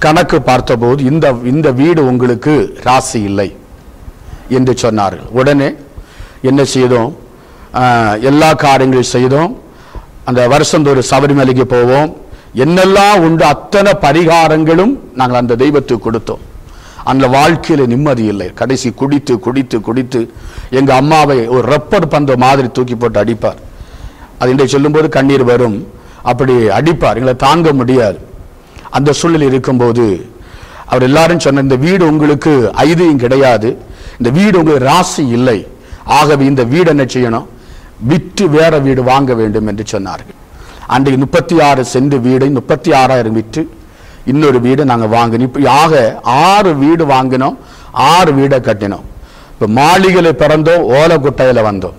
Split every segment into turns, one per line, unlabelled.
கணக்கு பார்த்தபோது இந்த இந்த வீடு உங்களுக்கு ராசி இல்லை என்று சொன்னார்கள் உடனே என்ன செய்தோம் ஆஹ், எல்லா காரியங்களையும் செய்தோம் அந்த வருஷந்தோறும் சபரிமலைக்கு போவோம் என்னெல்லாம் உண்டு அத்தனை பரிகாரங்களும் நாங்கள் அந்த தெய்வத்துக்கு கொடுத்தோம் அந்த வாழ்க்கையில நிம்மதி இல்லை கடைசி குடித்து குடித்து குடித்து எங்க அம்மாவை ஒரு ரப்பர் பந்த மாதிரி தூக்கி போட்டு அடிப்பார் அது இன்றைக்கு சொல்லும்போது கண்ணீர் வரும் அப்படி அடிப்பார் எங்களை தாங்க முடியாது அந்த சூழ்நிலை இருக்கும்போது அவர் எல்லாரும் சொன்ன இந்த வீடு உங்களுக்கு ஐதியம் கிடையாது இந்த வீடு உங்களுக்கு ராசி இல்லை ஆகவே இந்த வீடு என்ன செய்யணும் விற்று வேற வீடு வாங்க வேண்டும் என்று சொன்னார்கள் அன்றைக்கு முப்பத்தி ஆறு சென்ட் வீடை முப்பத்தி ஆறாயிரம் விற்று இன்னொரு வீடு நாங்கள் வாங்கினோம் இப்படி ஆக ஆறு வீடு வாங்கினோம் ஆறு வீடை கட்டினோம் இப்போ மாளிகையில் பிறந்தோம் ஓலக்குட்டையில் வந்தோம்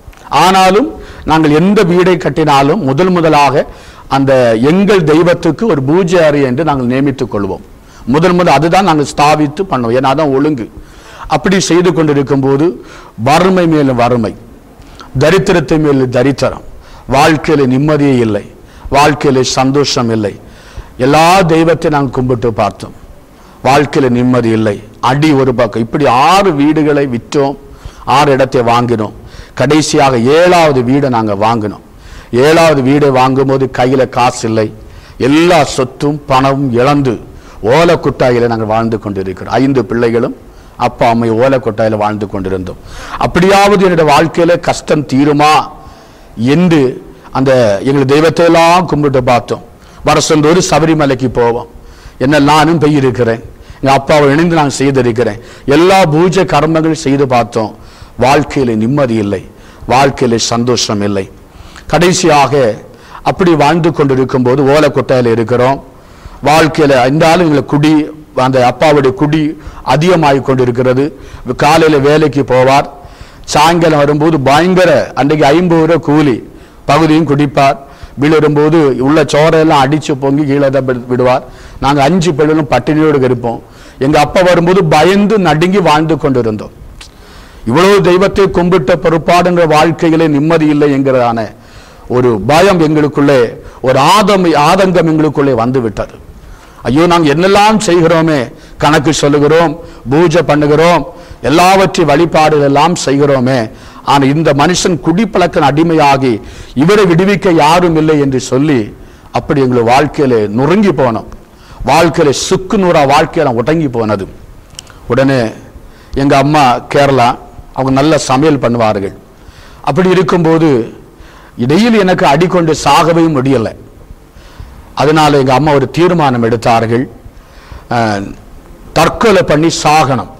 ஆனாலும் நாங்கள் எந்த வீடை கட்டினாலும் முதல் முதலாக அந்த எங்கள் தெய்வத்துக்கு ஒரு பூஜை அறை என்று நாங்கள் நியமித்துக் கொள்வோம் முதல் முதல் அதுதான் நாங்கள் ஸ்தாபித்து பண்ணுவோம் ஏன்னா அதான் ஒழுங்கு அப்படி செய்து கொண்டிருக்கும் போது வறுமை மேலும் வறுமை தரித்திரத்தை மேல் தரித்திரம் வாழ்க்கையில நிம்மதியே இல்லை வாழ்க்கையில சந்தோஷம் இல்லை எல்லா தெய்வத்தை நாங்கள் கும்பிட்டு பார்த்தோம் வாழ்க்கையில நிம்மதி இல்லை அடி ஒரு பக்கம் இப்படி ஆறு வீடுகளை விற்றோம் ஆறு இடத்தை வாங்கினோம் கடைசியாக ஏழாவது வீடை நாங்க வாங்கினோம் ஏழாவது வீடை வாங்கும்போது கையில காசு இல்லை எல்லா சொத்தும் பணமும் இழந்து ஓலக்குட்டாயில நாங்கள் வாழ்ந்து கொண்டிருக்கிறோம் ஐந்து பிள்ளைகளும் அப்பா அம்மை ஓலக்கொட்டாயில வாழ்ந்து கொண்டிருந்தோம் அப்படியாவது என்னுடைய வாழ்க்கையில கஷ்டம் தீருமா என்று அந்த எங்கள் தெய்வத்தை எல்லாம் கும்பிட்டு பார்த்தோம் வருஷந்தோறும் சபரிமலைக்கு போவோம் என்ன நானும் போயிருக்கிறேன் எங்க அப்பாவை இணைந்து நான் செய்திருக்கிறேன் எல்லா பூஜை கர்மங்கள் செய்து பார்த்தோம் வாழ்க்கையில நிம்மதி இல்லை வாழ்க்கையில சந்தோஷம் இல்லை கடைசியாக அப்படி வாழ்ந்து கொண்டிருக்கும் போது ஓலக்கொட்டையில இருக்கிறோம் வாழ்க்கையில இந்த ஆளு எங்களை குடி அந்த அப்பாவுடைய குடி அதிகமாகி கொண்டிருக்கிறது காலையில வேலைக்கு போவார் சாயங்காலம் வரும்போது பயங்கர அன்றைக்கு ஐம்பது ரூபா கூலி பகுதியும் குடிப்பார் விழுறும்போது உள்ள சோறையெல்லாம் அடிச்சு பொங்கி கீழே தான் விடு- விடுவார் நாங்க அஞ்சு பிள்ளைகளும் பட்டினியோடு இருப்போம் எங்க அப்பா வரும்போது பயந்து நடுங்கி வாழ்ந்து கொண்டிருந்தோம் இவ்வளவு தெய்வத்தை கும்பிட்ட பொறுப்பாடுங்கிற வாழ்க்கையிலே நிம்மதி இல்லை என்கிறதான ஒரு பயம் எங்களுக்குள்ளே ஒரு ஆதம் ஆதங்கம் எங்களுக்குள்ளே வந்து விட்டது ஐயோ நாங்கள் என்னெல்லாம் செய்கிறோமே கணக்கு சொல்லுகிறோம் பூஜை பண்ணுகிறோம் எல்லாவற்றை வழிபாடுகள் எல்லாம் செய்கிறோமே ஆனா இந்த மனுஷன் குடிப்பழக்க அடிமையாகி இவரை விடுவிக்க யாரும் இல்லை என்று சொல்லி அப்படி எங்களை வாழ்க்கையில நொறுங்கி போனோம் வாழ்க்கையில சுக்கு நூறா வாழ்க்கையில உடங்கி போனது உடனே எங்க அம்மா கேரளா அவங்க நல்ல சமையல் பண்ணுவார்கள் அப்படி இருக்கும்போது இடையில் எனக்கு அடிக்கொண்டு சாகவே முடியலை அதனால எங்க அம்மா ஒரு தீர்மானம் எடுத்தார்கள் அஹ், தற்கொலை பண்ணி சாகணும்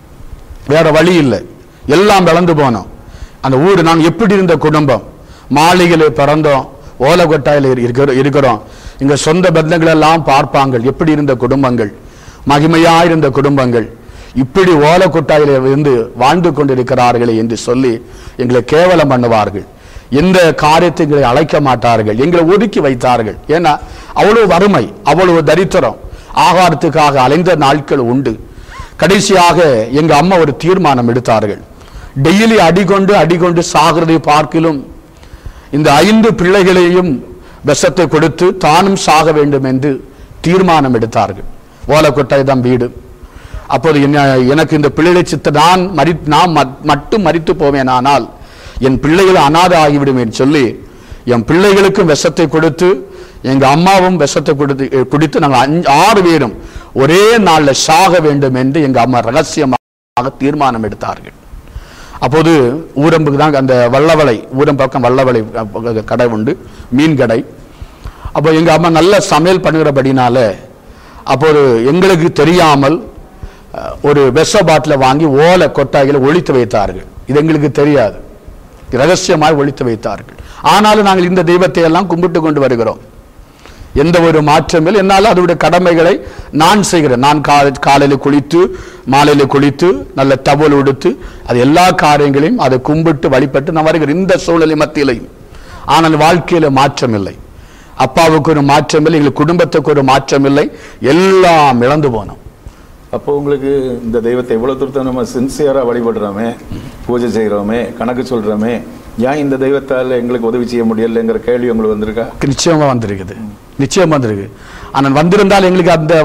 வேற வழி இல்லை எல்லாம் இழந்து போனோம் அந்த ஊர் நாங்கள் எப்படி இருந்த குடும்பம் மாளிகையில பிறந்தோம் ஓலகொட்டாயில் இருக்கிற- இருக்கிறோம் இங்க சொந்த பந்தங்கள் எல்லாம் பார்ப்பாங்க எப்படி இருந்த குடும்பங்கள் மகிமையா இருந்த குடும்பங்கள் இப்படி ஓலக்கொட்டாயில இருந்து வாழ்ந்து கொண்டிருக்கிறார்களே என்று சொல்லி எங்களை கேவலம் பண்ணுவார்கள் எந்த காரியத்தை எங்களை அழைக்க மாட்டார்கள் எங்களை ஒதுக்கி வைத்தார்கள் ஏன்னா அவ்வளவு வறுமை அவ்வளவு தரித்திரம் ஆகாரத்துக்காக அலைந்த நாட்கள் உண்டு கடைசியாக எங்க அம்மா ஒரு தீர்மானம் எடுத்தார்கள் டெய்லி அடிகொண்டு அடிகொண்டு சாகிறதை பார்க்கிலும் இந்த ஐந்து பிள்ளைகளையும் விஷத்தை கொடுத்து தானும் சாக வேண்டும் என்று தீர்மானம் எடுத்தார்கள் ஓலக்கொட்டாய் தான் வீடு அப்போது என்ன- எனக்கு இந்த பிள்ளைகளை சித்த நான் மறி நான் மட்- மட்டும் மறித்து போவேன் ஆனால் என் பிள்ளைகள் அனாதை ஆகிவிடும் என்று சொல்லி என் பிள்ளைகளுக்கும் விஷத்தை கொடுத்து எங்க அம்மாவும் விஷத்தை கொடுத்து அஹ், குடித்து நாங்கள் அஞ்சு ஆறு பேரும் ஒரே நாள்ல சாக வேண்டும் என்று எங்க அம்மா ரகசியமாக தீர்மானம் எடுத்தார்கள் அப்போது ஊரம்புக்கு தான் அந்த வல்லவளை ஊரம் பக்கம் வல்லவளை அஹ், கடை உண்டு மீன் கடை அப்போ எங்க அம்மா நல்ல சமையல் பண்ணுகிறபடினால அப்போது எங்களுக்கு தெரியாமல் அஹ், ஒரு விஷ பாட்டிலை வாங்கி ஓலை கொட்டாய்களை ஒழித்து வைத்தார்கள் இது எங்களுக்கு தெரியாது ரகசியமாய் ஒழித்து வைத்தார்கள் ஆனாலும் நாங்கள் இந்த தெய்வத்தை எல்லாம் கும்பிட்டு கொண்டு வருகிறோம் எந்த ஒரு மாற்றமும் இல்லை என்னால் அதோடைய கடமைகளை நான் செய்கிறேன் நான் கா- காலையில குளித்து மாலையில குளித்து நல்ல டவல் உடுத்து அது எல்லா காரியங்களையும் அதை கும்பிட்டு வழிபட்டு நான் வருகிறேன் இந்த சூழ்நிலை மத்தியிலையும் ஆனால் வாழ்க்கையில மாற்றம் இல்லை அப்பாவுக்கு ஒரு மாற்றம் இல்லை எங்கள் குடும்பத்துக்கு ஒரு மாற்றம் இல்லை எல்லாம் இழந்து போனோம்
அப்போ உங்களுக்கு இந்த தெய்வத்தை இவ்வளவு தூரத்தை நம்ம சின்சியரா வழிபடுறோமே பூஜை செய்கிறோமே கணக்கு சொல்றோமே ஏன் இந்த தெய்வத்தால் எங்களுக்கு உதவி செய்ய முடியலைங்கிற கேள்வி உங்களுக்கு வந்திருக்கா
நிச்சயமா வந்திருக்குது நிச்சயமா வந்திருக்கு ஆனால் வந்திருந்தால் எங்களுக்கு அந்த